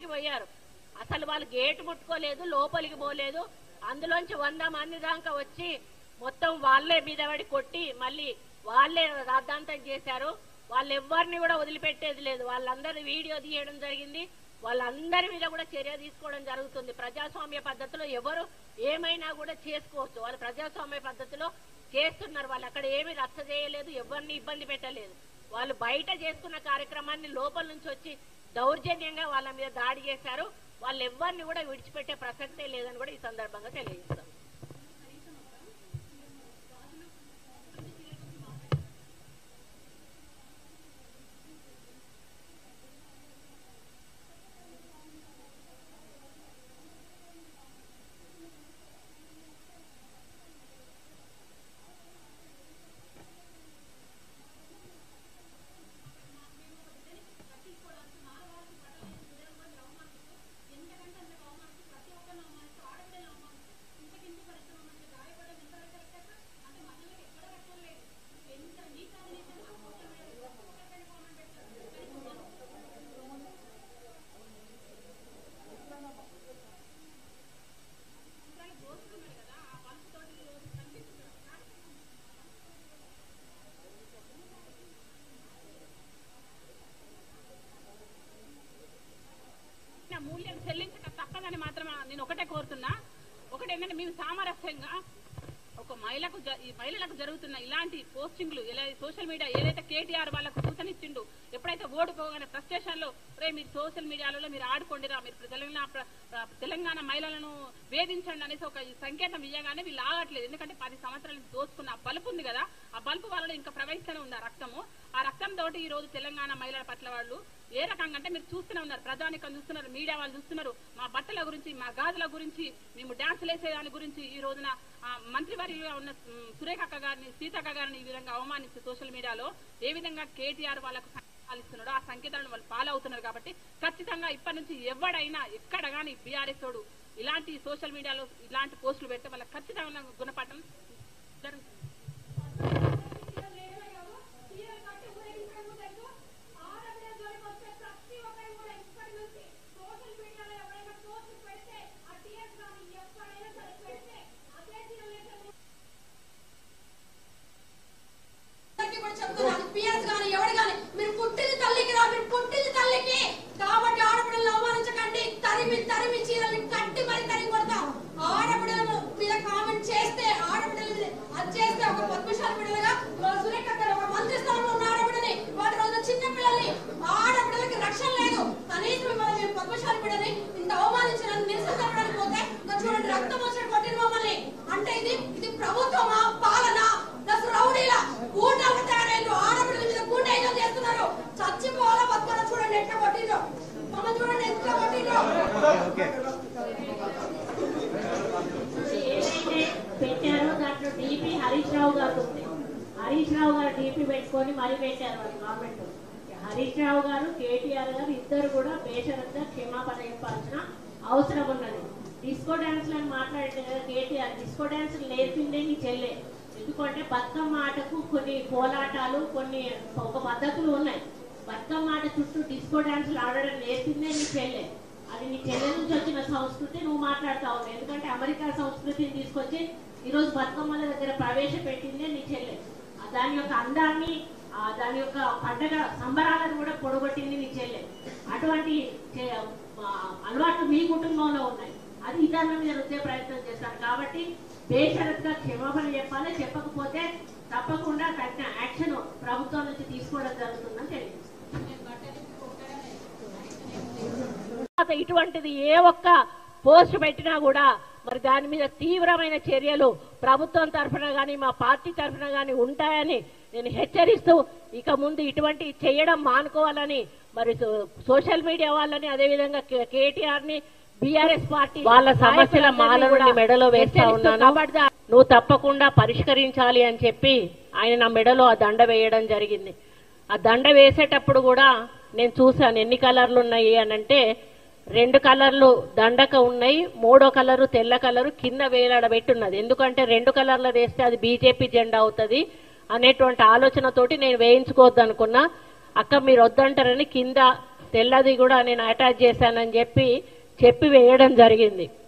లోపలికి పోయారు అసలు వాళ్ళు గేట్ ముట్టుకోలేదు లోపలికి పోలేదు అందులోంచి వంద మంది దాకా వచ్చి మొత్తం వాళ్ళే మీద పడి కొట్టి మళ్ళీ వాళ్ళే రాద్ధాంతం చేశారు వాళ్ళు ఎవరిని కూడా వదిలిపెట్టేది లేదు వాళ్ళందరి వీడియో తీయడం జరిగింది వాళ్ళందరి మీద కూడా చర్య తీసుకోవడం జరుగుతుంది ప్రజాస్వామ్య పద్ధతిలో ఎవరు ఏమైనా కూడా చేసుకోవచ్చు వాళ్ళు ప్రజాస్వామ్య పద్ధతిలో చేస్తున్నారు వాళ్ళు అక్కడ ఏమీ రచ్చ చేయలేదు ఎవరిని ఇబ్బంది పెట్టలేదు వాళ్ళు బయట చేసుకున్న కార్యక్రమాన్ని లోపల నుంచి వచ్చి దౌర్జన్యంగా వాళ్ళ మీద దాడి చేశారు వాళ్ళు ఎవరిని కూడా విడిచిపెట్టే ప్రసక్తే లేదని కూడా ఈ సందర్భంగా తెలియజేస్తాం నా మూల్యం చెల్లించక తప్పదని మాత్రం నేను ఒకటే కోరుతున్నా ఒకటి ఏంటంటే మేము సామరస్యంగా ఒక మహిళకు జ- ఈ మహిళలకు జరుగుతున్న ఇలాంటి పోస్టింగ్లు ఎలా సోషల్ మీడియా ఏదైతే కేటీఆర్ వాళ్ళకు సూచన ఇచ్చిండు ఎప్పుడైతే ఓడిపోగానే ఫ్రస్ట్రేషన్ లో రే మీరు సోషల్ మీడియాలలో మీరు ఆడుకోండిరా మీరు తెలంగాణ ప్ర- ప్ర- తెలంగాణ మహిళలను వేధించండి అనేసి ఒక సంకేతం ఇయ్యగానే వీళ్ళు ఆగట్లేదు ఎందుకంటే పది సంవత్సరాల నుంచి దోచుకున్న ఆ బల్బు ఉంది కదా ఆ బల్బు వాళ్ళలో ఇంకా ప్రవహిస్తూనే ఉంది ఆ రక్తము ఆ రక్తం తోటి ఈ రోజు తెలంగాణ మహిళల పట్ల వాళ్ళు ఏ రకంగా అంటే మీరు చూస్తూనే ఉన్నారు ప్రజానికం చూస్తున్నారు మీడియా వాళ్ళు చూస్తున్నారు మా బట్టల గురించి మా గాజుల గురించి మేము డాన్సులు వేసే దాని గురించి ఈ రోజున ఆ, మంత్రివర్యులుగా ఉన్న ఉమ్, సురేఖ అక్క గారిని సీతక్క గారిని ఈ విధంగా అవమానిస్తూ సోషల్ మీడియాలో ఏ విధంగా కేటీఆర్ వాళ్ళకు సంకేతాలు ఇస్తున్నాడో ఆ సంకేతాలను వాళ్ళు ఫాలో అవుతున్నారు కాబట్టి ఖచ్చితంగా ఇప్పటి నుంచి ఎవడైనా ఎక్కడ గానీ బీఆర్ఎస్ తోడు ఇలాంటి సోషల్ మీడియాలో ఇలాంటి పోస్టులు పెడితే వాళ్ళకి ఖచ్చితంగా గుణపాఠం జరుగుతుంది అందరికీ కూడా చెప్తున్నాను పిఎస్ గాని ఎవరు గాని మీరు పుట్టింది తల్లికి రా మీరు పుట్టింది తల్లికి కాబట్టి ఆడపిల్లలు అవమానించకండి తరిమి తరిమి చీరలు కట్టి మరి తరిమి కొడతాం ఆడపిల్లలు మీద కామెంట్ చేస్తే ఆడపిల్లల మీద అది చేస్తే ఒక పద్మశాల బిడ్డలుగా మా సురేఖ గారు ఒక మంత్రి స్థానంలో ఉన్న ఆడపిల్లని వాటి రోజు చిన్న పిల్లల్ని ఆడపిల్లలకి రక్షణ లేదు కనీసం మిమ్మల్ని మేము పద్మశాల బిడ్డని ఇంత అవమానించిన నిరసన తెలపడానికి పోతే ఇంకా చూడండి రక్తం వచ్చినట్టు కొట్టిన మమ్మల్ని అంటే ఇది ఇది ప్రభుత్వమా పాలన అసలు రౌడీలా గూండాలు తయారైన ఆడపిల్లల మీద గూండాయిజం చేస్తున్నారు చచ్చిపోవాలా బతుకోవాలా చూడండి ఎట్లా కొట్టిండ్రో మమ్మల్ని చూడండి ఎట్లా కొట్టిండ్రో ఏదైతే పెట్టారో దాంట్లో డీపీ హరీష్ రావు గారు ఉంది హరీష్ రావు గారు డీపీ పెట్టుకొని మరీ పెట్టారు వాళ్ళు గవర్నమెంట్ హరీష్ రావు గారు కేటీఆర్ గారు ఇద్దరు కూడా బేషరత్గా క్షమాపణ చెప్పాల్సిన అవసరం ఉన్నది డిస్కో డాన్స్ అని మాట్లాడితే కదా కేటీఆర్ డిస్కో డాన్స్ నేర్పిందే నీ చెల్లె ఎందుకంటే బతుకమ్మ ఆటకు కొన్ని కోలాటాలు కొన్ని ఒక పద్ధతులు ఉన్నాయి బతుకమ్మ ఆట చుట్టూ డిస్కో డాన్సులు ఆడడం నేర్పిందే నీ చెల్లె అది నీ చెల్లె నుంచి వచ్చిన సంస్కృతి నువ్వు మాట్లాడుతా ఉన్నావు ఎందుకంటే అమెరికా సంస్కృతిని తీసుకొచ్చి ఈ రోజు బతుకమ్మల దగ్గర ప్రవేశపెట్టిందే నీ చెల్లె ఆ దాని యొక్క అందాన్ని ఆ దాని యొక్క పండగ సంబరాలను కూడా పొడగొట్టింది నీ చెల్లె అటువంటి చే- ఆ, అలవాట్లు మీ కుటుంబంలో ఉన్నాయి అది ఇతరుల మీద రుద్దే ప్రయత్నం చేస్తారు కాబట్టి బేషరత్గా క్షమాపణ చెప్పాలి చెప్పకపోతే తప్పకుండా తగిన యాక్షన్ ప్రభుత్వం నుంచి తీసుకోవడం జరుగుతుందని తెలియజేస్తాను తర్వాత ఇటువంటిది ఏ ఒక్క పోస్ట్ పెట్టినా కూడా మరి దాని మీద తీవ్రమైన చర్యలు ప్రభుత్వం తరఫున గాని మా పార్టీ తరఫున గాని ఉంటాయని నేను హెచ్చరిస్తూ ఇక ముందు ఇటువంటి చేయడం మానుకోవాలని మరి సో- సోషల్ మీడియా వాళ్ళని అదేవిధంగా కేటీఆర్ ని బీఆర్ఎస్ పార్టీ వాళ్ళ సమస్యల మాలను మెడలో వేస్తా ఉన్నాను నువ్వు తప్పకుండా పరిష్కరించాలి అని చెప్పి ఆయన నా మెడలో ఆ దండ వేయడం జరిగింది ఆ దండ వేసేటప్పుడు కూడా నేను చూశాను ఎన్ని కలర్లు ఉన్నాయి అని అంటే రెండు కలర్లు దండక ఉన్నాయి మూడో కలరు తెల్ల కలరు కింద వేలాడబెట్టున్నది ఎందుకంటే రెండు కలర్లు వేస్తే అది బీజేపీ జెండా అవుతుంది అనేటువంటి ఆలోచనతోటి నేను వేయించుకోవద్దు అనుకున్నా అక్క మీరు వద్దంటారని కింద తెల్లది కూడా నేను అటాచ్ చేశానని చెప్పి చెప్పి వేయడం జరిగింది